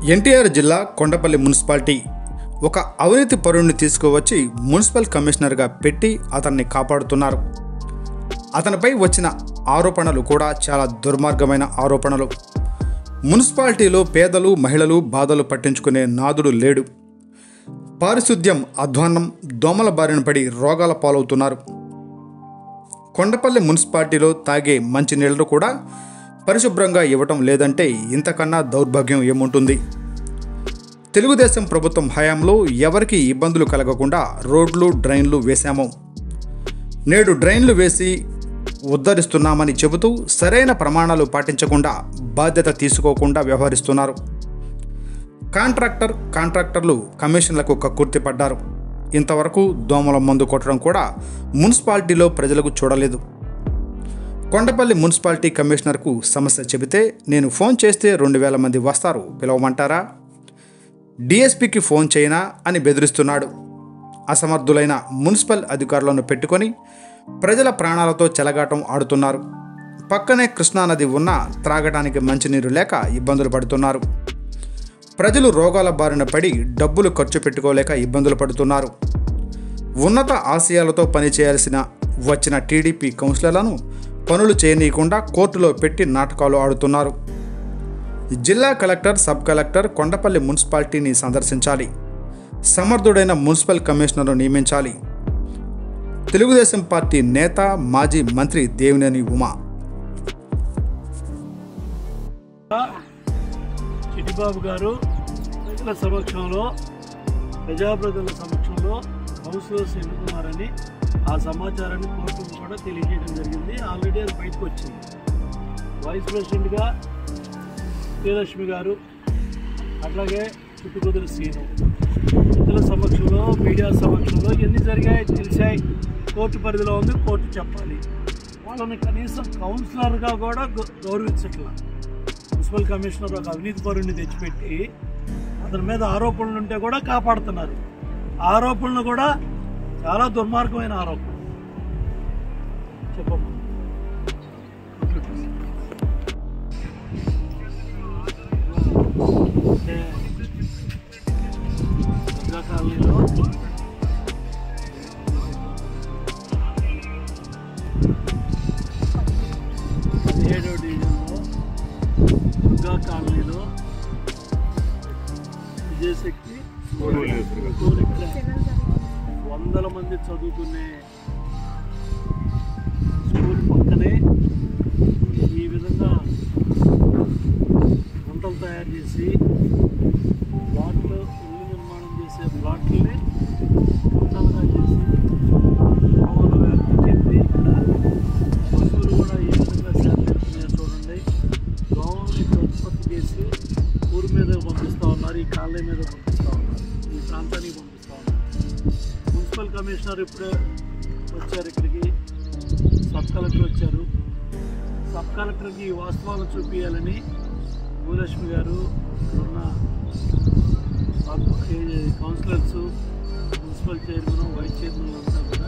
ఎన్టీఆర్ జిల్లా కొండపల్లి మున్సిపాలిటీ ఒక అవినీతి పరుణ్ణి తీసుకువచ్చి మున్సిపల్ కమిషనర్గా పెట్టి అతన్ని కాపాడుతున్నారు అతనిపై వచ్చిన ఆరోపణలు కూడా చాలా దుర్మార్గమైన ఆరోపణలు మున్సిపాలిటీలో పేదలు మహిళలు బాధలు పట్టించుకునే నాదుడు లేడు పారిశుద్ధ్యం అధ్వాన్నం దోమల బారిన పడి రోగాల పాలవుతున్నారు కొండపల్లి మున్సిపాలిటీలో తాగే మంచినీళ్లు కూడా పరిశుభ్రంగా ఇవ్వటం లేదంటే ఇంతకన్నా దౌర్భాగ్యం ఏముంటుంది తెలుగుదేశం ప్రభుత్వం హయాంలో ఎవరికి ఇబ్బందులు కలగకుండా రోడ్లు డ్రైన్లు వేశాము నేడు డ్రైన్లు వేసి ఉద్ధరిస్తున్నామని చెబుతూ సరైన ప్రమాణాలు పాటించకుండా బాధ్యత తీసుకోకుండా వ్యవహరిస్తున్నారు కాంట్రాక్టర్ కాంట్రాక్టర్లు కమిషన్లకు కక్కుర్తి పడ్డారు ఇంతవరకు దోమల మందు కొట్టడం కూడా మున్సిపాలిటీలో ప్రజలకు చూడలేదు కొండపల్లి మున్సిపాలిటీ కమిషనర్కు సమస్య చెబితే నేను ఫోన్ చేస్తే రెండు వేల మంది వస్తారు పిలవమంటారా డిఎస్పికి ఫోన్ చేయనా అని బెదిరిస్తున్నాడు అసమర్థులైన మున్సిపల్ అధికారులను పెట్టుకొని ప్రజల ప్రాణాలతో చెలగాటం ఆడుతున్నారు పక్కనే కృష్ణానది ఉన్నా త్రాగడానికి మంచినీరు లేక ఇబ్బందులు పడుతున్నారు ప్రజలు రోగాల బారిన పడి డబ్బులు ఖర్చు పెట్టుకోలేక ఇబ్బందులు పడుతున్నారు ఉన్నత ఆశయాలతో పనిచేయాల్సిన వచ్చిన టీడీపీ కౌన్సిలర్లను పనులు చేయనీయకుండా కోర్టులో పెట్టి నాటకాలు ఆడుతున్నారు జిల్లా కలెక్టర్ సబ్ కలెక్టర్ కొండపల్లి మున్సిపాలిటీని సందర్శించాలి సమర్థుడైన మున్సిపల్ కమిషనర్ను నియమించాలి తెలుగుదేశం పార్టీ నేత మాజీ మంత్రి దేవినేని ఉమా చిట్టిబాబు గారు ప్రజల సమక్షంలో ప్రజాప్రతినిధుల సమక్షంలో కౌన్సిలర్స్ ఎన్నుకున్నారని ఆ సమాచారాన్ని కోర్టుకు కూడా తెలియజేయడం జరిగింది ఆల్రెడీ అది బయటకు వచ్చింది వైస్ ప్రెసిడెంట్గా శ్రీలక్ష్మి గారు అట్లాగే చుట్టుకుదురు సీను ప్రజల సమక్షంలో మీడియా సమక్షంలో ఎన్ని జరిగాయి తెలిసాయి కోర్టు పరిధిలో ఉంది కోర్టు చెప్పాలి వాళ్ళని కనీసం కౌన్సిలర్గా కూడా గౌ- గౌరవించట్లా మున్సిపల్ కమిషనర్ ఒక అవినీతి పరుణ్ణి తెచ్చిపెట్టి అతని మీద ఆరోపణలు ఉంటే కూడా కాపాడుతున్నారు ఆరోపణలు కూడా చాలా దుర్మార్గమైన ఆరోపణ చెప్పమ్మా అంటే దుర్గా కాలనీలో పదిహేడో డివిజన్లో దుర్గా కాలనీలో విజయశక్తి స్కూల్ ఇక్కడ వందల మంది చదువుకునే స్కూల్ పక్కనే ఈ విధంగా వంటలు తయారు చేసి ప్లాట్లు ఇల్లు నిర్మాణం చేసే ప్లాట్లని వంటలుగా చేసి మామూలు వ్యాప్తి చెంది ఇక్కడ పశువులు కూడా ఏ విధంగా సేకరిస్తున్నాయో చూడండి దోమలు ఇక్కడ ఉత్పత్తి చేసి ఊరి మీద పంపిస్తూ ఉన్నారు ఈ కాలనీ మీద పంపిస్తూ ఉన్నారు ఈ ప్రాంతానికి పంపిస్తూ ఉన్నారు మున్సిపల్ కమిషనర్ ఇప్పుడే వచ్చారు ఇక్కడికి సబ్ కలెక్టర్ వచ్చారు సబ్ కలెక్టర్కి ఈ వాస్తవాలు చూపించాలని భూలక్ష్మి గారు ఇక్కడున్న ఆకు- ఈ councillors municipal chairman vice chairman అంతా కూడా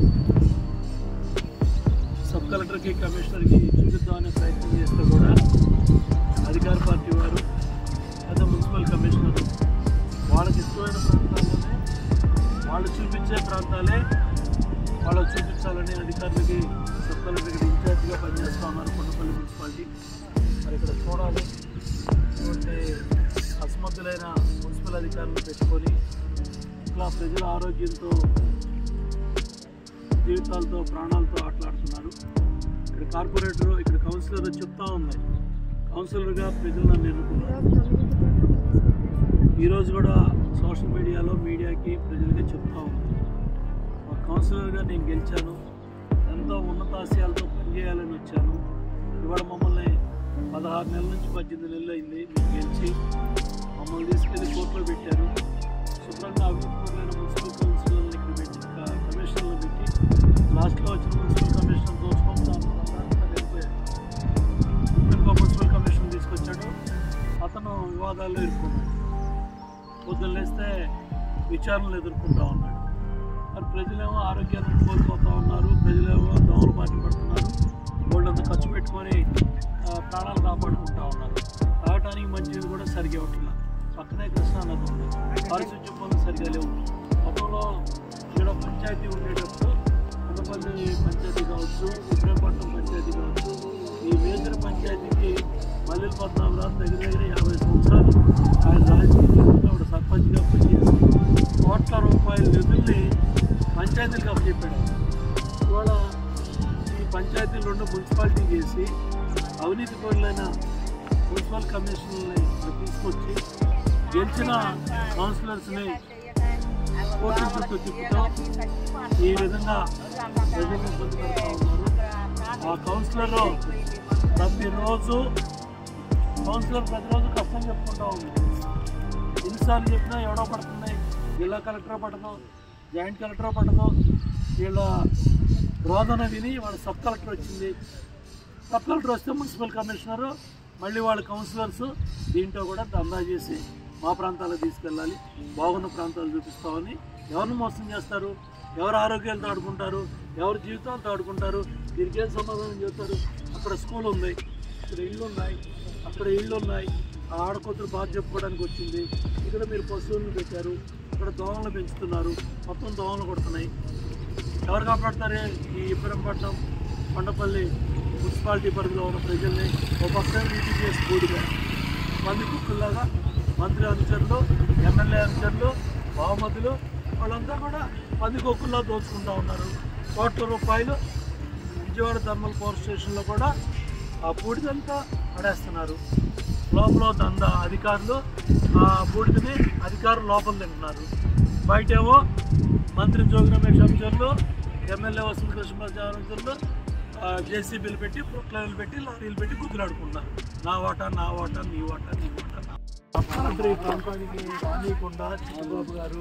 సబ్ కలెక్టర్కి కమిషనర్కి చూపిద్దామనే ప్రయత్నం చేస్తే కూడా అధికార పార్టీ వారు లేదా మున్సిపల్ కమిషనర్ వాళ్ళకి ఇష్టమైన ప్రాంతాల్లోనే వాళ్ళు చూపించే ప్రాంతాలే వాళ్ళకు చూపించాలని అధికారులకి సబ్ కలెక్టర్ ఇన్ఛార్జిగా పనిచేస్తూ ఉన్నారు కొండపల్లి మున్సిపాలిటీ మరి ఇక్కడ చూడాలి ఇటువంటి అసమర్థులైన మున్సిపల్ అధికారులను పెట్టుకొని ఇట్లా ప్రజల ఆరోగ్యంతో జీవితాలతో ప్రాణాలతో ఆటలాడుతున్నారు ఇక్కడ కార్పొరేటర్ ఇక్కడ కౌన్సిలర్ చెప్తా ఉన్నాయి కౌన్సిలర్గా ప్రజలు నన్ను ఎన్నుకున్నారు ఈరోజు కూడా సోషల్ మీడియాలో మీడియాకి ప్రజలకి చెప్తా ఉంది ఒక కౌన్సిలర్గా నేను గెలిచాను ఎంతో ఉన్నతాశయాలతో పనిచేయాలని వచ్చాను ఇవాళ మమ్మల్ని పదహారు నెలల నుంచి పద్దెనిమిది నెలలు అయింది మీకు గెలిచి మమ్మల్ని తీసుకెళ్ళి కోర్టులో పెట్టారు శుభ్రంగా అభివృద్ధి మున్సిపల్ కౌన్సిలర్ని ఇక్కడ పెట్టి క- కమిషనర్లు పెట్టి లాస్ట్లో వచ్చిన మున్సిపల్ కమిషనర్ దోచుకుంటాను వెళ్ళిపోయారు ఇంకో మున్సిపల్ కమిషనర్ తీసుకొచ్చాడు అతను వివాదాల్లో ఇరుక్కున్నాడు పొద్దున్న లేస్తే విచారణలు ఎదుర్కొంటా ఉన్నాడు మరి ప్రజలేమో ఆరోగ్యాన్ని కోల్పోతూ ఉన్నారు ప్రజలేమో దోమలు బాటి పడుతున్నారు వాళ్ళంతా ఖర్చు పెట్టుకొని ఆ, ప్రాణాలు కాపాడుకుంటా ఉన్నారు తాగటానికి మంచిది కూడా సరిగ్గా ఇవ్వట్లేదు పక్కనే కృష్ణా నది ఉంది పారిశుద్ధ్యం పనులు సరిగా లేవు గతంలో ఇక్కడ పంచాయతీ ఉండేటప్పుడు కొండపల్లి పంచాయతీ కావచ్చు ఉద్రేపట్నం పంచాయతీ కావచ్చు ఈ మేజర్ పంచాయతీకి మల్లెల పద్నాలుగు దగ్గర దగ్గర యాభై సంవత్సరాలు ఆయన రాజకీయంలో ఆవిడ సర్పంచ్గా పనిచేసి కోట్ల రూపాయల నిధుల్ని పంచాయతీలకు అప్పచెప్పాడు ఇవాళ ఈ పంచాయతీలు రెండు మున్సిపాలిటీ చేసి అవినీతి పరులైన మున్సిపల్ కమిషనర్ని తీసుకొచ్చి గెలిచిన కౌన్సిలర్స్ని కోర్టు చుట్టూ తిప్పుతూ ఈ విధంగా ప్రజలు ఇబ్బంది పెడతా ఉన్నారు ఆ కౌన్సిలర్ ప్రతిరోజు కౌన్సిలర్ ప్రతిరోజు కష్టం చెప్పుకుంటా ఉంది ఎన్నిసార్లు చెప్పినా ఎవడో పడుతుంది జిల్లా కలెక్టర్ పడదు జాయింట్ కలెక్టర్ పడదు వీళ్ళ రోదన విని వాళ్ళ సబ్ కలెక్టర్ వచ్చింది సబ్ కలెక్టర్ వస్తే మున్సిపల్ కమిషనర్ మళ్ళీ వాళ్ళ కౌన్సిలర్స్ దీంట్లో కూడా దందా చేసి మా ప్రాంతాలకు తీసుకెళ్ళాలి బాగున్న ప్రాంతాలు చూపిస్తామని ఎవరిని మోసం చేస్తారు ఎవరు ఆరోగ్యాలతో ఆడుకుంటారు ఎవరి జీవితాలతో ఆడుకుంటారు దీనికి ఏం సమాధానం చెప్తారు అక్కడ స్కూల్ ఉంది ఇక్కడ ఇల్లు ఉన్నాయి అక్కడ ఇళ్ళు ఉన్నాయి ఆ ఆడకూతురు బాధ చెప్పుకోవడానికి వచ్చింది ఇక్కడ మీరు పశువులను పెట్టారు ఇక్కడ దోమలు పెంచుతున్నారు మొత్తం దోమలు కొడుతున్నాయి ఎవరు కాపాడతారే ఈ ఇబ్రహంపట్నం కొండపల్లి మున్సిపాలిటీ పరిధిలో ఉన్న ప్రజల్ని ఒక పక్కన నీటి చేసి బూడిగా మంది కుక్కల్లాగా మంత్రి అనుచరులు ఎమ్మెల్యే అనుచరులు బహుమతులు వాళ్ళంతా కూడా పంది కుక్కల్లా దోచుకుంటా ఉన్నారు కోట్ల రూపాయలు విజయవాడ థర్మల్ పవర్ స్టేషన్లో కూడా ఆ బూడిదంతా పడేస్తున్నారు లోపల దంద అధికారులు ఆ బూడిదని అధికారులు లోపల తింటున్నారు బయటేమో మంత్రి జోగి రమేష్ అంశాలు ఎమ్మెల్యే వసంత కృష్ణ అంశాలు జేసీబీలు పెట్టి ప్రొక్లైన్లు పెట్టి లారీలు పెట్టి గుద్దులాడుకుంటున్నారు నా వాటా నా వాటా నీ వాటా నీ వాటా మంత్రి ప్రాంతానికి రానియకుండా చంద్రబాబు గారు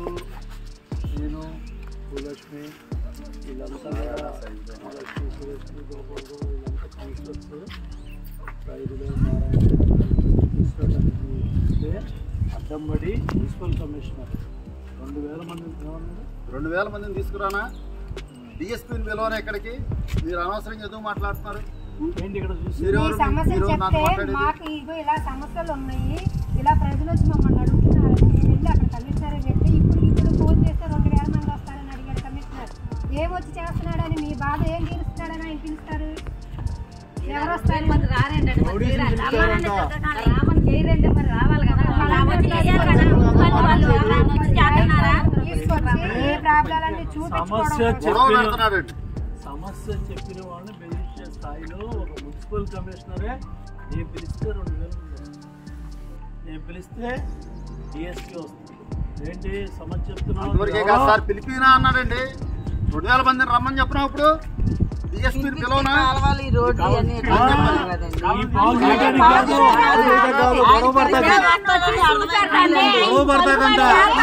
నేను భూలక్ష్మి వీళ్ళంతా కూడా భూలక్ష్మి సులక్ష్మి గోపాల్ వీళ్ళంతా కౌన్సిలర్స్ రైతులు తీసుకెళ్ళడానికి అడ్డంబడి మున్సిపల్ కమిషనర్ రెండు వేల మంది ఏమన్నారు? రెండు వేల మందిని తీసుకురానా డిఎస్పీని పిలవనా ఇక్కడికి మీరు అనవసరంగా ఎందుకు మాట్లాడుతున్నారు ఏంటి ఇక్కడ చూసి మీరు ఈ ఎవరు? సమస్యలు మీరు నాకు చెప్తే మాట్లాడేది మాకు ఇగో ఇలా సమస్యలు ఉన్నాయి ఇలా ప్రజలు వచ్చి మమ్మల్ని అడుగుతున్నారు మేము వెళ్ళి అక్కడ కమిషనర్ చెప్తే ఇప్పుడు ఇప్పుడు ఫోన్ చేస్తే రెండు వేల మంది వస్తారని అడిగాడు కమిషనర్ ఏమొచ్చి చేస్తున్నాడని మీ బాధ ఏం తీరుస్తున్నాడని ఆయన పిలుస్తారు ఎవరు వస్తారు తీసుకొచ్చి ఏ ప్రాబ్లాలన్నీ సమస్య చూపించుకోవడం గొడవ చెప్పిన పెడుతున్నారండి సమస్య చెప్పిన వాళ్ళని బెదిరించే స్థాయిలో ఒక మున్సిపల్ కమిషనరే నేను పిలిస్తే రెండు వేలు ఉంది. నేను పిలిస్తే డిఎస్పీ వస్తుంది ఏంటి సమస్య అంతవరకే కాదు చెప్తున్నావు సార్ పిలిపినా అన్నాడండి రెండు వేల మందిని రమ్మని చెప్పినా ఇప్పుడు డిఎస్పీని పిలవనా ఈ బాగు చేయడానికి కాదు గొడవ పడతాడు గొడవ పడతాడంట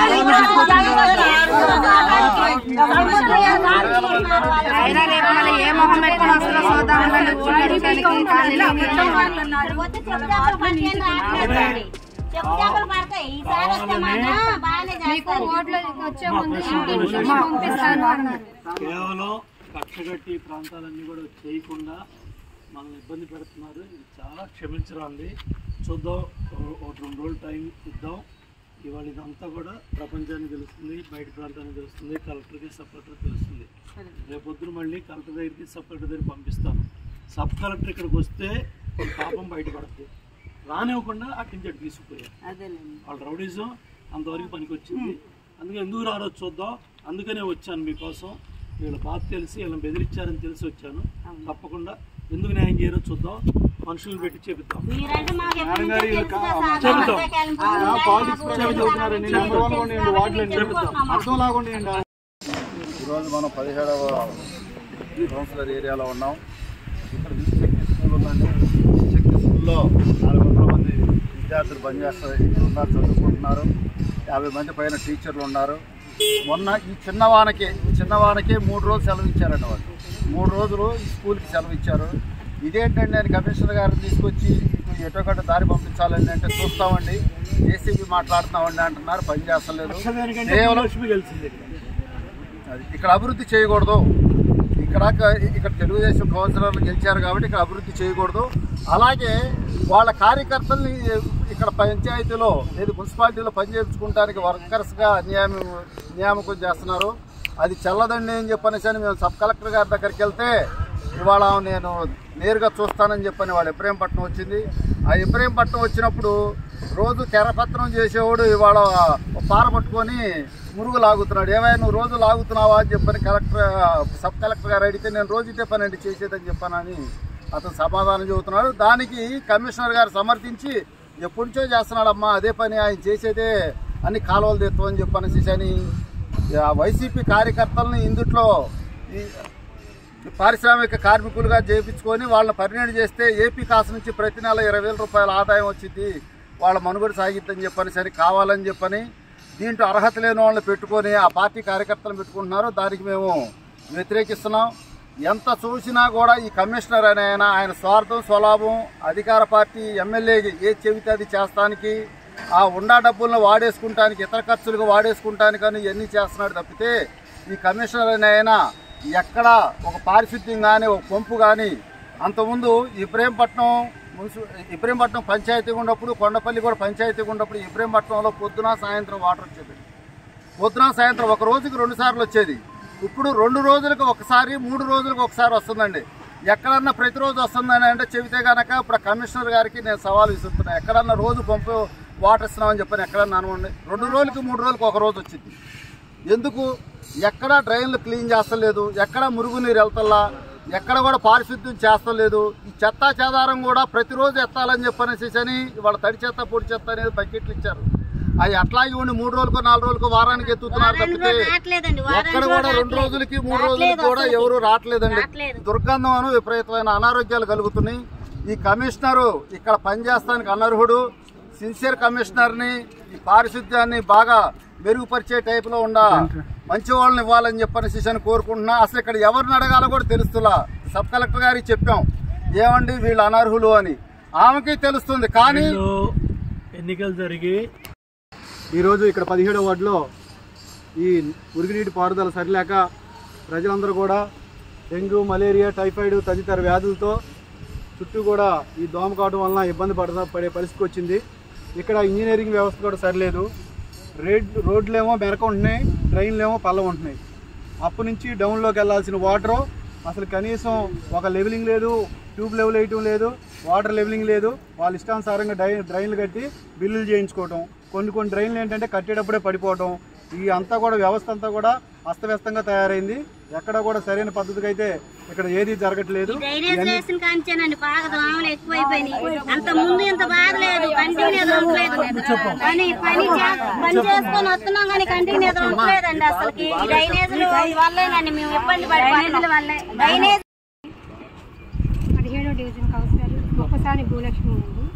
అయినా రేపు మళ్ళీ ఏ మొహం పెట్టుకుని వస్తారో చూద్దాం మళ్ళీ ఓట్లు అడగడానికి కాలనీలో మీకు ఓట్లు వచ్చే ముందు ఇంటికి పంపిస్తాను అన్నారు కేవలం కట్టగట్టి ప్రాంతాలన్నీ కూడా చేయకుండా మనల్ని ఇబ్బంది పెడుతున్నారు ఇది చాలా క్షమించరాంది చూద్దాం ఓ- ఒక రెండు రోజులు టైం ఇద్దాం ఇవాళ ఇదంతా కూడా ప్రపంచానికి తెలుస్తుంది బయట ప్రాంతానికి తెలుస్తుంది కలెక్టర్కి సబ్ కలెక్టర్ తెలుస్తుంది రేపు పొద్దున మళ్ళీ కలెక్టర్ దగ్గరికి సబ్ కలెక్టర్ దగ్గర పంపిస్తాను సబ్ కలెక్టర్ ఇక్కడికి వస్తే ఒక పాపం బయటపడుతుంది రానివ్వకుండా అక్కడి నుంచి అటు తీసుకుపోయారు వాళ్ళ రౌడీజం అంతవరకు పనికి వచ్చింది అందుకే ఎందుకు రారో చూద్దాం అందుకనే వచ్చాను మీకోసం వీళ్ళ బాధ తెలిసి వీళ్ళని బెదిరించారని తెలిసి వచ్చాను తప్పకుండా ఎందుకు న్యాయం చేయరో చూద్దాం మనుషులు పెట్టి చెబుతాం ఈరోజు మనం పదిహేడవ కౌన్సిలర్ ఏరియాలో ఉన్నాం ఇక్కడ విద్యుశక్తి స్కూల్ ఉందండి విద్యుశక్తి స్కూల్లో నాలుగు వందల మంది విద్యార్థులు పనిచేస్తారు ఇక్కడ ఉన్నారు చదువుకుంటున్నారు యాభై మంది పైన టీచర్లు ఉన్నారు మొన్న ఈ చిన్నవానకి ఈ చిన్నవానకి మూడు రోజులు సెలవు ఇచ్చారండి వాళ్ళు మూడు రోజులు ఈ స్కూల్కి సెలవు ఇచ్చారు ఇదేంటండి నేను కమిషనర్ గారిని తీసుకొచ్చి మీకు ఎటో గట్ట దారి పంపించాలండి అంటే చూస్తామండి జేసీబీ మాట్లాడుతున్నామండి అంటున్నారు పని చేస్తలేదు కేవలం లక్ష్మి గెలిచింది ఇక్కడ అది ఇక్కడ అభివృద్ధి చేయకూడదు ఇక్కడ ఇక్కడ తెలుగుదేశం కౌన్సిలర్లు గెలిచారు కాబట్టి ఇక్కడ అభివృద్ధి చేయకూడదు అలాగే వాళ్ళ కార్యకర్తల్ని ఇక్కడ పంచాయతీలో లేదు మున్సిపాలిటీలో పనిచేయించుకుంటానికి వర్కర్స్గా నియామం నియామకం చేస్తున్నారు అది చల్లదండి అని చెప్పనేసి అని మేము సబ్ కలెక్టర్ గారి దగ్గరికి వెళ్తే ఇవాళ నేను నేరుగా చూస్తానని చెప్పని వాడు ఇబ్రహీంపట్నం వచ్చింది ఆ ఇబ్రహీంపట్నం వచ్చినప్పుడు రోజు కెరపత్రం చేసేవాడు ఇవాళ పార పట్టుకొని మురుగు లాగుతున్నాడు ఏమైనా నువ్వు రోజు లాగుతున్నావా అని చెప్పని కలెక్టర్ సబ్ కలెక్టర్ గారు అడిగితే నేను రోజు ఇదే పని అండి చేసేదని చెప్పానని అతను సమాధానం చెబుతున్నాడు దానికి కమిషనర్ గారు సమర్థించి ఎప్పటి నుంచో చేస్తున్నాడమ్మా అదే పని ఆయన చేసేదే అన్ని కాలువలు తెస్తామని చెప్పనేసి అని ఆ వైసీపీ కార్యకర్తలను ఇందుట్లో ఈ పారిశ్రామిక కార్మికులుగా చేయించుకొని వాళ్ళని పరిణామం చేస్తే ఏపీ కాసు నుంచి ప్రతి నెల ఇరవై వేల రూపాయల ఆదాయం వచ్చింది వాళ్ళ మనుగడ సాగిద్దని చెప్పని సరి కావాలని చెప్పని దీంట్లో అర్హత లేని వాళ్ళని పెట్టుకొని ఆ పార్టీ కార్యకర్తలను పెట్టుకుంటున్నారు దానికి మేము వ్యతిరేకిస్తున్నాం ఎంత చూసినా కూడా ఈ కమిషనర్ అనే ఆయన ఆయన స్వార్థం స్వలాభం అధికార పార్టీ ఎమ్మెల్యే ఏ చెబితే అది చేస్తానికి ఆ ఉండా డబ్బులను వాడేసుకుంటానికి ఇతర ఖర్చులుగా వాడేసుకుంటానికి అని ఇవన్నీ చేస్తున్నాడు తప్పితే ఈ కమిషనర్ అనే ఆయన ఎక్కడ ఒక పారిశుద్ధ్యం కానీ ఒక పంపు కానీ అంతకుముందు ఇబ్రహీంపట్నం మున్సి ఇబ్రహీంపట్నం పంచాయతీ ఉన్నప్పుడు కొండపల్లి కూడా పంచాయతీ ఉన్నప్పుడు ఇబ్రహీంపట్నంలో పొద్దున సాయంత్రం వాటర్ వచ్చేది పొద్దున సాయంత్రం ఒక రోజుకి రెండు సార్లు వచ్చేది ఇప్పుడు రెండు రోజులకు ఒకసారి మూడు రోజులకు ఒకసారి వస్తుందండి ఎక్కడన్నా ప్రతిరోజు వస్తుందని అంటే చెబితే కనుక ఇప్పుడు ఆ కమిషనర్ గారికి నేను సవాల్ విసురుతున్నా ఎక్కడన్నా రోజు పంపు వాటర్ ఇస్తున్నామని చెప్పని ఎక్కడన్నా అనుకోండి రెండు రోజులకి మూడు రోజులకు ఒక రోజు వచ్చింది ఎందుకు ఎక్కడ డ్రైన్లు క్లీన్ చేస్తలేదు ఎక్కడ మురుగునీరు వెళ్తల్లా ఎక్కడ కూడా పారిశుద్ధ్యం చేస్తలేదు ఈ చెత్త చెదారం కూడా ప్రతిరోజు ఎత్తాలని చెప్పనేసి అని వాళ్ళ తడి చెత్త పొడి చెత్త అనేది బకెట్లు ఇచ్చారు అవి అట్లాగే ఉండి మూడు రోజులకు నాలుగు రోజులకు వారానికి ఎత్తుతున్నారు తప్పితే రావట్లేదండి వారానికి ఎక్కడ కూడా రెండు రోజులకి మూడు రోజులకి కూడా ఎవరు రావట్లేదండి రావట్లేదు. దుర్గంధం అను విపరీతమైన అనారోగ్యాలు కలుగుతున్నాయి ఈ కమిషనరు ఇక్కడ పనిచేస్తానికి అనర్హుడు సిన్సియర్ కమిషనర్ని ఈ పారిశుద్ధ్యాన్ని బాగా మెరుగుపరిచే టైపులో ఉన్న మంచి వాళ్ళని ఇవ్వాలని చెప్పని శిష్యని కోరుకుంటున్నా అసలు ఇక్కడ ఎవరిని అడగాలో కూడా తెలుస్తులా సబ్ కలెక్టర్ గారికి చెప్పాం ఏమండి వీళ్ళు అనర్హులు అని ఆమెకి తెలుస్తుంది కానీ వీళ్ళు ఎన్నికలు జరిగి ఈరోజు ఇక్కడ పదిహేడవ వార్డులో ఈ మురుగునీటి పారుదల సరిలేక ప్రజలందరూ కూడా డెంగ్యూ మలేరియా టైఫాయిడ్ తదితర వ్యాధులతో చుట్టూ కూడా ఈ దోమ కావడం వలన ఇబ్బంది పడ పడే పరిస్థితి వచ్చింది ఇక్కడ ఇంజనీరింగ్ వ్యవస్థ కూడా సరిలేదు రేడ్ రోడ్లేమో మెరక ఉంటున్నాయి ట్రైన్లేమో పల్ల ఉంటున్నాయి అప్పు నుంచి డౌన్లోకి వెళ్ళాల్సిన వాటరు అసలు కనీసం ఒక లెవెలింగ్ లేదు ట్యూబ్ లెవెల్ వేయటం లేదు వాటర్ లెవెలింగ్ లేదు వాళ్ళ ఇష్టానుసారంగా డై డ్రైన్లు కట్టి బిల్లులు చేయించుకోవటం కొన్ని కొన్ని డ్రైన్లు ఏంటంటే కట్టేటప్పుడే పడిపోవటం ఈ అంతా కూడా వ్యవస్థ అంతా కూడా అస్తవ్యస్తంగా తయారైంది ఎక్కడ కూడా సరైన పద్ధతికి అయితే ఇక్కడ ఏది జరగట్లేదు డ్రైనేజ్ వేసిన కాంచానండి బాగా దోమలు ఎక్కువైపోయినాయి అంత ముందు ఇంత బాధ లేదు కంటికి నిద్ర ఉండలేదు కానీ పని చే- పని చేసుకొని వస్తున్నాం కానీ కంటికి నిద్ర ఉండలేదండి అసలుకి ఈ డ్రైనేజీల వల్లేనండి మేము ఇబ్బంది పడిపోతున్నాం డ్రైనేజ్ పదిహేడో డివిజన్ కౌన్సిలర్ ఒక్కసారి భూలక్ష్మి ఉంది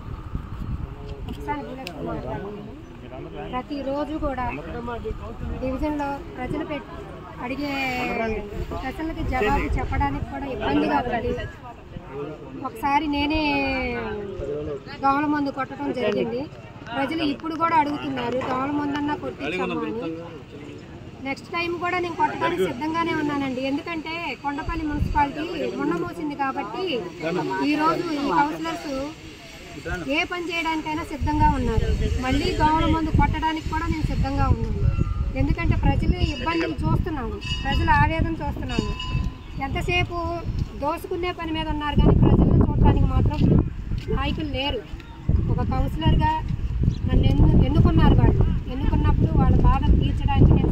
ఒకసారి భూలక్ష్మి మాట్లాడుతున్నాను ప్రతిరోజు కూడా డివిజన్లో ప్రజలు పెట్టి అడిగే ప్రశ్నలకి జవాబు చెప్పడానికి కూడా ఇబ్బందిగా ఉంది ఒకసారి నేనే దోమల మందు కొట్టడం జరిగింది ప్రజలు ఇప్పుడు కూడా అడుగుతున్నారు దోమల మందన్నా కొట్టించమ్మా అని నెక్స్ట్ టైం కూడా నేను కొట్టడానికి సిద్ధంగానే ఉన్నానండి ఎందుకంటే కొండపల్లి మున్సిపాలిటీ మొన్న మోసింది కాబట్టి ఈ రోజు ఈ కౌన్సిలర్స్ ఏ పని చేయడానికైనా సిద్ధంగా ఉన్నారు మళ్ళీ దోమల మందు కొట్టడానికి కూడా నేను సిద్ధంగా ఉన్నాను ఎందుకంటే ప్రజలు ఇబ్బందులు చూస్తున్నాను ప్రజల ఆవేదన చూస్తున్నాను ఎంతసేపు దోసుకునే పని మీద ఉన్నారు కానీ ప్రజలను చూడటానికి మాత్రం నాయకులు లేరు ఒక కౌన్సిలర్గా